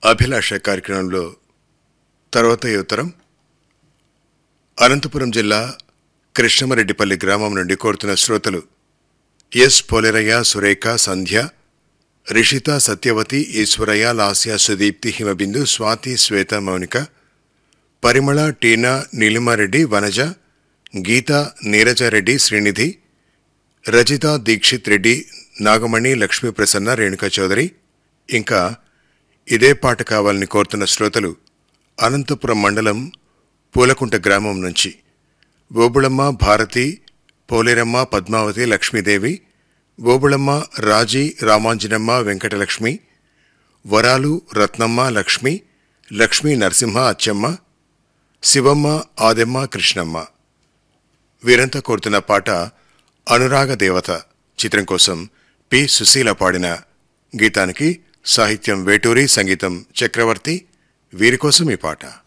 అభిలాష కార్యక్రమంలో తర్వాత ఈ ఉత్తరం అనంతపురం జిల్లా కృష్ణమరెడ్డిపల్లి గ్రామం నుండి కోరుతున్న శ్రోతలు ఎస్ పోలేరయ్య సురేఖ సంధ్య రిషిత సత్యవతి ఈశ్వరయ్య లాస్య సుదీప్తి హిమబిందు స్వాతి శ్వేత మౌనిక పరిమళ టీనా నీలిమారెడ్డి వనజ గీత నీరజారెడ్డి శ్రీనిధి రజిత దీక్షిత్ రెడ్డి నాగమణి లక్ష్మీ ప్రసన్న రేణుకా చౌదరి ఇంకా ఇదే పాట కావాలని కోరుతున్న శ్రోతలు అనంతపురం మండలం పూలకుంట గ్రామం నుంచి ఓబుళమ్మ భారతి పోలేరమ్మ పద్మావతి లక్ష్మీదేవి ఓబుళమ్మ రాజీ రామాంజనమ్మ వెంకటలక్ష్మి వరాలు రత్నమ్మ లక్ష్మి లక్ష్మీ నరసింహ అచ్చమ్మ శివమ్మ ఆదెమ్మ కృష్ణమ్మ వీరంతా కోరుతున్న పాట అనురాగ దేవత చిత్రం కోసం పి సుశీల పాడిన గీతానికి సాహిత్యం వేటూరి సంగీతం చక్రవర్తి వీరి కోసం ఈ పాట